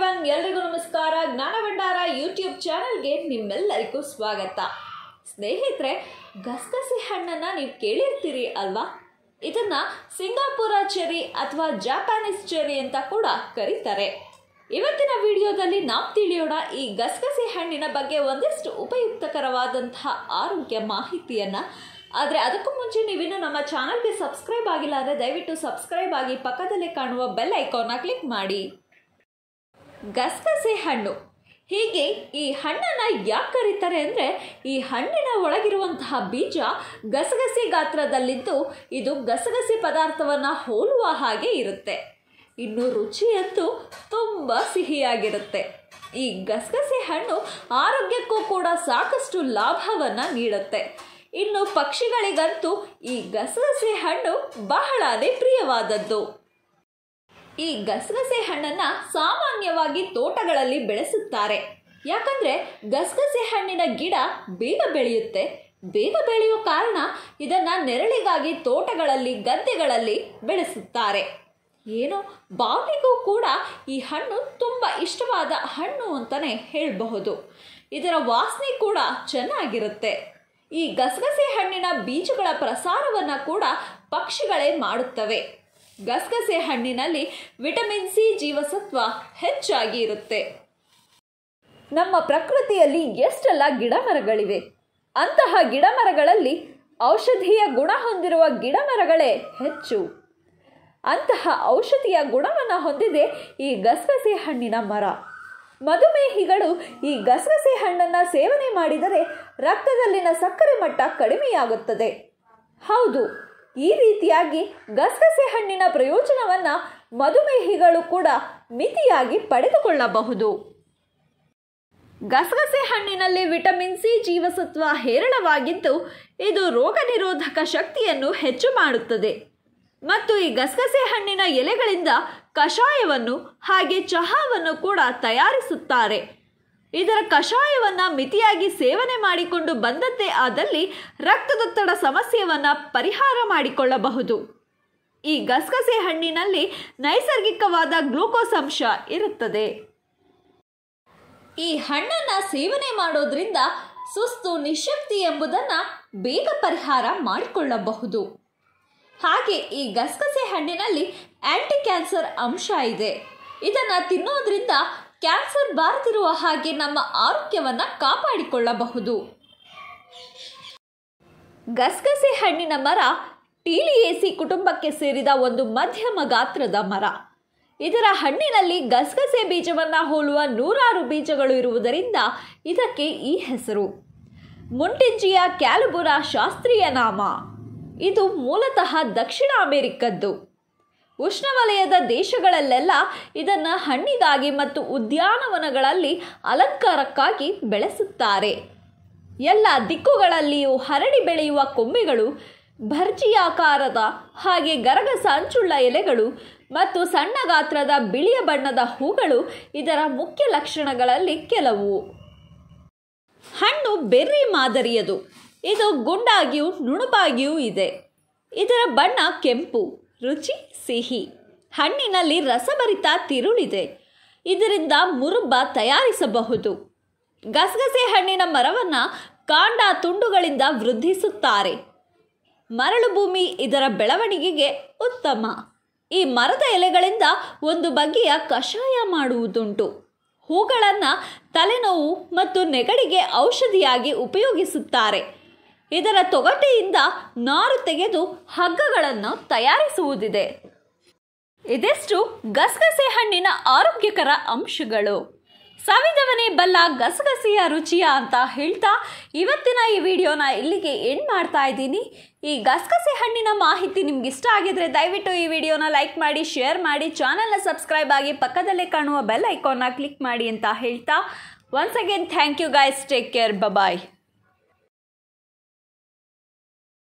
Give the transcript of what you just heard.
everyone ಎಲ್ರಿಗೂ ನಮಸ್ಕಾರ ಜ್ಞಾನ ಭಂಡಾರ ಯೂಟ್ಯೂಬ್ ಚಾನಲ್ಗೆ ನಿಮ್ಮೆಲ್ಲರಿಗೂ ಸ್ವಾಗತ ಸ್ನೇಹಿತರೆ ಗಸಗಸೆ ಹಣ್ಣನ್ನು ನೀವು ಕೇಳಿರ್ತೀರಿ ಅಲ್ವಾ ಇದನ್ನ ಸಿಂಗಾಪುರ ಚೆರಿ ಅಥವಾ ಜಾಪಾನೀಸ್ ಚೆರಿ ಅಂತ ಕೂಡ ಕರೀತಾರೆ ಇವತ್ತಿನ ವಿಡಿಯೋದಲ್ಲಿ ನಾವು ತಿಳಿಯೋಣ ಈ ಗಸಗಸೆ ಹಣ್ಣಿನ ಬಗ್ಗೆ ಒಂದಿಷ್ಟು ಉಪಯುಕ್ತಕರವಾದಂತಹ ಆರೋಗ್ಯ ಮಾಹಿತಿಯನ್ನ ಆದರೆ ಅದಕ್ಕೂ ಮುಂಚೆ ನೀವಿನ್ನು ನಮ್ಮ ಚಾನಲ್ಗೆ ಸಬ್ಸ್ಕ್ರೈಬ್ ಆಗಿಲ್ಲ ಅಂದರೆ ದಯವಿಟ್ಟು ಸಬ್ಸ್ಕ್ರೈಬ್ ಆಗಿ ಪಕ್ಕದಲ್ಲೇ ಕಾಣುವ ಬೆಲ್ ಐಕಾನ್ನ ಕ್ಲಿಕ್ ಮಾಡಿ ಗಸಗಸೆ ಹಣ್ಣು ಹೀಗೆ ಈ ಹಣ್ಣನ್ನು ಯಾಕೆ ಕರೀತಾರೆ ಅಂದರೆ ಈ ಹಣ್ಣಿನ ಒಳಗಿರುವಂತಹ ಬೀಜ ಗಸಗಸೆ ಗಾತ್ರದಲ್ಲಿದ್ದು ಇದು ಗಸಗಸೆ ಪದಾರ್ಥವನ್ನು ಹೋಲುವ ಹಾಗೆ ಇರುತ್ತೆ ಇನ್ನು ರುಚಿಯಂತೂ ತುಂಬ ಸಿಹಿಯಾಗಿರುತ್ತೆ ಈ ಗಸಗಸೆ ಹಣ್ಣು ಆರೋಗ್ಯಕ್ಕೂ ಕೂಡ ಸಾಕಷ್ಟು ಲಾಭವನ್ನು ನೀಡುತ್ತೆ ಇನ್ನು ಪಕ್ಷಿಗಳಿಗಂತೂ ಈ ಗಸಗಸೆ ಹಣ್ಣು ಬಹಳನೇ ಪ್ರಿಯವಾದದ್ದು ಈ ಗಸಗಸೆ ಹಣ್ಣನ್ನ ಸಾಮಾನ್ಯವಾಗಿ ತೋಟಗಳಲ್ಲಿ ಬೆಳೆಸುತ್ತಾರೆ ಯಾಕಂದ್ರೆ ಗಸಗಸೆ ಹಣ್ಣಿನ ಗಿಡ ಬೇಗ ಬೆಳೆಯುತ್ತೆ ಬೇಗ ಬೆಳೆಯುವ ಕಾರಣ ಇದನ್ನ ನೆರಳಿಗಾಗಿ ತೋಟಗಳಲ್ಲಿ ಗದ್ದೆಗಳಲ್ಲಿ ಬೆಳೆಸುತ್ತಾರೆ ಏನೋ ಬಾವಿಗೂ ಕೂಡ ಈ ಹಣ್ಣು ತುಂಬ ಇಷ್ಟವಾದ ಹಣ್ಣು ಅಂತಲೇ ಹೇಳಬಹುದು ಇದರ ವಾಸನೆ ಕೂಡ ಚೆನ್ನಾಗಿರುತ್ತೆ ಈ ಗಸಗಸೆ ಹಣ್ಣಿನ ಬೀಜಗಳ ಪ್ರಸಾರವನ್ನು ಕೂಡ ಪಕ್ಷಿಗಳೇ ಮಾಡುತ್ತವೆ ಗಸಗಸೆ ಹಣ್ಣಿನಲ್ಲಿ ವಿಟಮಿನ್ ಸಿ ಜೀವಸತ್ವ ಹೆಚ್ಚಾಗಿ ಇರುತ್ತೆ ನಮ್ಮ ಪ್ರಕೃತಿಯಲ್ಲಿ ಎಷ್ಟೆಲ್ಲ ಗಿಡಮರಗಳಿವೆ ಅಂತಹ ಗಿಡಮರಗಳಲ್ಲಿ ಔಷಧೀಯ ಗುಣ ಹೊಂದಿರುವ ಗಿಡಮರಗಳೇ ಹೆಚ್ಚು ಅಂತಹ ಔಷಧಿಯ ಗುಣವನ್ನು ಹೊಂದಿದೆ ಈ ಗಸಗಸೆ ಹಣ್ಣಿನ ಮರ ಮಧುಮೇಹಿಗಳು ಈ ಗಸಗಸೆ ಹಣ್ಣನ್ನು ಸೇವನೆ ಮಾಡಿದರೆ ರಕ್ತದಲ್ಲಿನ ಸಕ್ಕರೆ ಮಟ್ಟ ಕಡಿಮೆಯಾಗುತ್ತದೆ ಹೌದು ಈ ರೀತಿಯಾಗಿ ಗಸಗಸೆ ಹಣ್ಣಿನ ಪ್ರಯೋಜನವನ್ನು ಮಧುಮೇಹಿಗಳು ಕೂಡ ಮಿತಿಯಾಗಿ ಪಡೆದುಕೊಳ್ಳಬಹುದು ಗಸಗಸೆ ಹಣ್ಣಿನಲ್ಲಿ ವಿಟಮಿನ್ ಸಿ ಜೀವಸತ್ವ ಹೇರಳವಾಗಿದ್ದು ಇದು ರೋಗ ನಿರೋಧಕ ಶಕ್ತಿಯನ್ನು ಹೆಚ್ಚು ಮಾಡುತ್ತದೆ ಮತ್ತು ಈ ಗಸಗಸೆ ಹಣ್ಣಿನ ಎಲೆಗಳಿಂದ ಕಷಾಯವನ್ನು ಹಾಗೆ ಚಹಾವನ್ನು ಕೂಡ ತಯಾರಿಸುತ್ತಾರೆ ಇದರ ಕಷಾಯವನ್ನು ಮಿತಿಯಾಗಿ ಸೇವನೆ ಮಾಡಿಕೊಂಡು ಬಂದದ್ದೇ ಆದಲ್ಲಿ ರಕ್ತದೊತ್ತಡ ಸಮಸ್ಯೆಯನ್ನು ಪರಿಹಾರ ಮಾಡಿಕೊಳ್ಳಬಹುದು ಈ ಗಸಗಸೆ ಹಣ್ಣಿನಲ್ಲಿ ನೈಸರ್ಗಿಕವಾದ ಗ್ಲೂಕೋಸ್ ಅಂಶ ಇರುತ್ತದೆ ಈ ಹಣ್ಣನ್ನು ಸೇವನೆ ಮಾಡೋದ್ರಿಂದ ಸುಸ್ತು ನಿಶಕ್ತಿ ಎಂಬುದನ್ನು ಬೇಗ ಪರಿಹಾರ ಮಾಡಿಕೊಳ್ಳಬಹುದು ಹಾಗೆ ಈ ಗಸಗಸೆ ಹಣ್ಣಿನಲ್ಲಿ ಆಂಟಿ ಕ್ಯಾನ್ಸರ್ ಅಂಶ ಇದೆ ಇದನ್ನು ತಿನ್ನೋದ್ರಿಂದ ಕ್ಯಾನ್ಸರ್ ಬಾರದಿರುವ ಹಾಗೆ ನಮ್ಮ ಆರೋಗ್ಯವನ್ನು ಕಾಪಾಡಿಕೊಳ್ಳಬಹುದು ಗಸಗಸೆ ಹಣ್ಣಿನ ಮರ ಟೀಲಿಯೇಸಿ ಕುಟುಂಬಕ್ಕೆ ಸೇರಿದ ಒಂದು ಮಧ್ಯಮ ಗಾತ್ರದ ಮರ ಇದರ ಹಣ್ಣಿನಲ್ಲಿ ಗಸಗಸೆ ಬೀಜವನ್ನು ಹೋಲುವ ನೂರಾರು ಬೀಜಗಳು ಇರುವುದರಿಂದ ಇದಕ್ಕೆ ಈ ಹೆಸರು ಮುಂಟಿಂಜಿಯ ಕ್ಯಾಲುಬುರಾ ಶಾಸ್ತ್ರೀಯ ನಾಮ ಇದು ಮೂಲತಃ ದಕ್ಷಿಣ ಅಮೆರಿಕದ್ದು ಉಷ್ಣವಲಯದ ದೇಶಗಳಲ್ಲೆಲ್ಲ ಇದನ್ನು ಹಣ್ಣಿಗಾಗಿ ಮತ್ತು ಉದ್ಯಾನವನಗಳಲ್ಲಿ ಅಲಂಕಾರಕ್ಕಾಗಿ ಬೆಳೆಸುತ್ತಾರೆ ಎಲ್ಲ ದಿಕ್ಕುಗಳಲ್ಲಿಯೂ ಹರಡಿ ಬೆಳೆಯುವ ಕೊಂಬೆಗಳು ಭರ್ಜಿಯಾಕಾರದ ಹಾಗೆ ಗರಗಸ ಅಂಚುಳ್ಳ ಎಲೆಗಳು ಮತ್ತು ಸಣ್ಣ ಗಾತ್ರದ ಬಿಳಿಯ ಬಣ್ಣದ ಹೂಗಳು ಇದರ ಮುಖ್ಯ ಲಕ್ಷಣಗಳಲ್ಲಿ ಕೆಲವು ಹಣ್ಣು ಬೆರ್ರಿ ಮಾದರಿಯದು ಇದು ಗುಂಡಾಗಿಯೂ ನುಣುಪಾಗಿಯೂ ಇದೆ ಇದರ ಬಣ್ಣ ಕೆಂಪು ರುಚಿ ಸಿಹಿ ಹಣ್ಣಿನಲ್ಲಿ ರಸಭರಿತ ತಿರುಳಿದೆ ಇದರಿಂದ ಮುರುಬ್ಬ ತಯಾರಿಸಬಹುದು ಗಸಗಸೆ ಹಣ್ಣಿನ ಮರವನ್ನು ಕಾಂಡ ತುಂಡುಗಳಿಂದ ವೃದ್ಧಿಸುತ್ತಾರೆ ಮರಳು ಭೂಮಿ ಇದರ ಬೆಳವಣಿಗೆಗೆ ಉತ್ತಮ ಈ ಮರದ ಎಲೆಗಳಿಂದ ಒಂದು ಬಗೆಯ ಕಷಾಯ ಮಾಡುವುದುಂಟು ಹೂಗಳನ್ನು ತಲೆನೋವು ಮತ್ತು ನೆಗಡಿಗೆ ಔಷಧಿಯಾಗಿ ಉಪಯೋಗಿಸುತ್ತಾರೆ ಇದರ ತೊಗಟೆಯಿಂದ ನಾರು ತೆಗೆದು ಹಗ್ಗಗಳನ್ನು ತಯಾರಿಸುವುದಿದೆ ಇದೆಷ್ಟು ಗಸಗಸೆ ಹಣ್ಣಿನ ಆರೋಗ್ಯಕರ ಅಂಶಗಳು ಸವಿದವನೇ ಬಲ್ಲ ಗಸಗಸೆಯ ರುಚಿಯ ಅಂತ ಹೇಳ್ತಾ ಇವತ್ತಿನ ಈ ವಿಡಿಯೋನ ಇಲ್ಲಿಗೆ ಎಂಡ್ ಮಾಡ್ತಾ ಇದ್ದೀನಿ ಈ ಗಸಗಸೆ ಹಣ್ಣಿನ ಮಾಹಿತಿ ನಿಮ್ಗೆ ಇಷ್ಟ ಆಗಿದ್ರೆ ದಯವಿಟ್ಟು ಈ ವಿಡಿಯೋನ ಲೈಕ್ ಮಾಡಿ ಶೇರ್ ಮಾಡಿ ಚಾನಲ್ನ ಸಬ್ಸ್ಕ್ರೈಬ್ ಆಗಿ ಪಕ್ಕದಲ್ಲೇ ಕಾಣುವ ಬೆಲ್ ಐಕಾನ್ನ ಕ್ಲಿಕ್ ಮಾಡಿ ಅಂತ ಹೇಳ್ತಾ once again thank you guys take care bye-bye